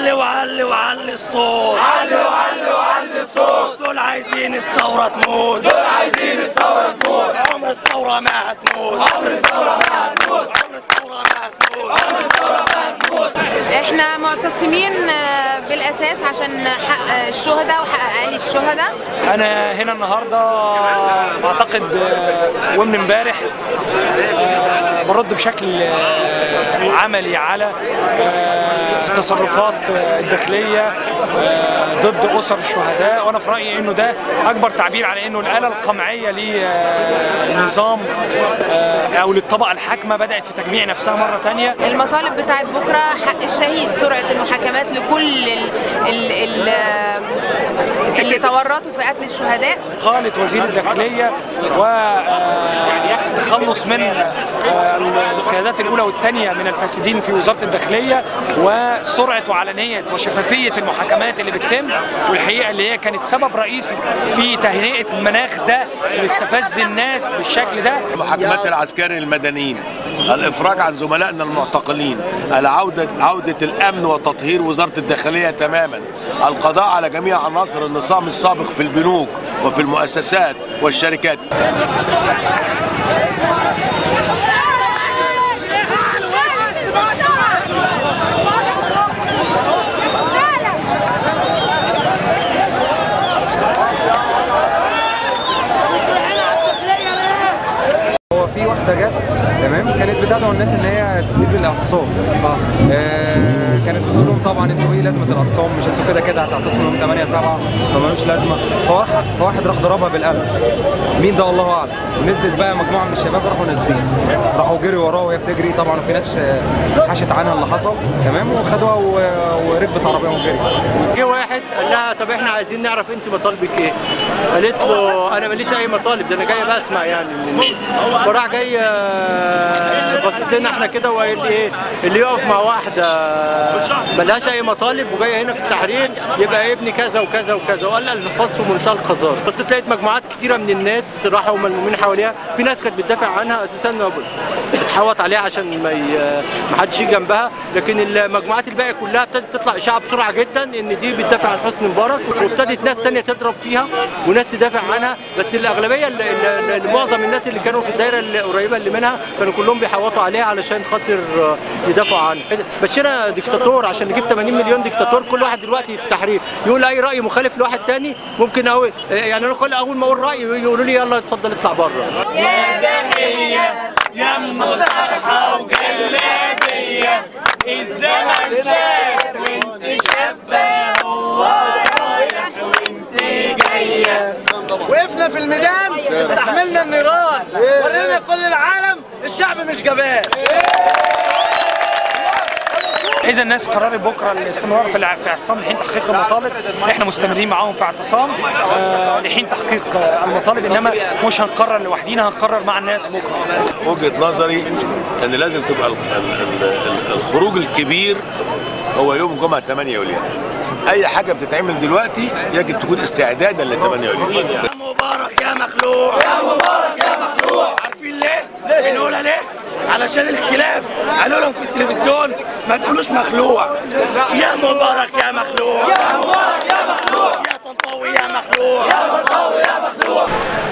علي وعلي وعلي الصوت علي وعلي وعلي الصوت دول عايزين الثورة تموت دول عايزين الثورة تموت عمر الثورة ما هتموت عمر الثورة ما هتموت عمر الثورة ما هتموت عمر الثورة ما هتموت احنا معتصمين آه، بالاساس عشان حق الشهداء وحق اهالي الشهداء انا هنا النهارده اعتقد آه، ومن امبارح آه، برد بشكل آه، عملي على آه، تصرفات آه، الداخليه آه، ضد اسر الشهداء وانا في رايي انه ده اكبر تعبير على انه الاله القمعيه للنظام او للطبقه الحاكمه بدات في تجميع نفسها مره ثانيه المطالب بتاعت بكره حق الشهيد سرعه المحاكمات لكل ال ال ال اللي تورطوا في قتل الشهداء قالة وزير الداخلية والتخلص من آه، القيادات الأولى والثانية من الفاسدين في وزارة الداخلية وسرعة وعلنية وشفافية المحاكمات اللي بتتم والحقيقة اللي هي كانت سبب رئيسي في تهنئة المناخ ده اللي استفز الناس بالشكل ده محاكمات العسكري المدنيين الافراج عن زملائنا المعتقلين العوده عوده الامن وتطهير وزاره الداخليه تماما القضاء على جميع عناصر النظام السابق في البنوك وفي المؤسسات والشركات هو في واحدة جت تمام كانت بتدعو الناس ان هي تسيب الاعتصام آه كانت بتقول لهم طبعا انتوا ايه لازمه الاعتصام مش انتوا كده كده هتعتصموا يوم 8 7 فمالوش لازمه فواحد فواحد راح ضربها بالقلم مين ده الله اعلم ونزلت بقى مجموعه من الشباب راحوا نازلين راحوا جري وراها وهي بتجري طبعا وفي ناس آه، حشت عنها اللي حصل تمام وخدوها و- وركبت عربيه وجري جه واحد قال لها طب احنا عايزين نعرف انت مطالبك ايه؟ قالت له انا ماليش اي مطالب ده انا جايه بسمع يعني من الناس فراح جاي آه، باصص لنا احنا كده وقال ايه اللي يقف مع واحده ملهاش اي مطالب وجايه هنا في التحرير يبقى ابني كذا وكذا وكذا وقال الفاظ في منتهى القذاره بس لقيت مجموعات كتيره من الناس راحوا ملمومين حواليها في ناس كانت بتدافع عنها اساسا بتحوط عليها عشان ما ي- ما حدش يجي جنبها لكن المجموعات الباقيه كلها ابتدت تطلع اشاعه بسرعه جدا ان دي بتدافع عن حسني مبارك وابتدت ناس تانية تضرب فيها وناس تدافع عنها بس الاغلبيه ال- ال- ال- معظم الناس اللي كانوا في الدايره القريبه اللي منها كانوا كلهم بيحوطوا عليها علشان خاطر آه، يدافعوا عنها بشيرة ديكتاتور عشان نجيب 80 مليون ديكتاتور كل واحد دلوقتي في التحرير يقول اي راي مخالف لواحد تاني ممكن اقول يعني انا كل اول ما اقول راي يقولوا لي يلا اتفضل اطلع بره يا مصطلحة وجلابية الزمن شاب وانت شابة ورايح وانت جاية وقفنا في الميدان استحملنا النيران ورينا كل العالم الشعب مش جبان اذا الناس قررت بكره الاستمرار في الع- في اعتصام لحين تحقيق المطالب احنا مستمرين معاهم في اعتصام آه، لحين تحقيق آه، المطالب انما مش هنقرر لوحدينا هنقرر مع الناس بكره وجهه نظري ان لازم تبقى ال- ال- ال- الخروج الكبير هو يوم الجمعه 8 يوليو اي حاجه بتتعمل دلوقتي يجب تكون استعدادا ل 8 يوليو يا مبارك يا مخلوع يا مبارك يا مخلوع عارفين ليه؟ بنقولها ليه؟ علشان الكلاب قالوا لهم في التلفزيون ما تقولوش مخلوع يا مبارك يا مخلوع يا مبارك يا مخلوع يا طنطاوي يا مخلوع يا طنطاوي يا مخلوع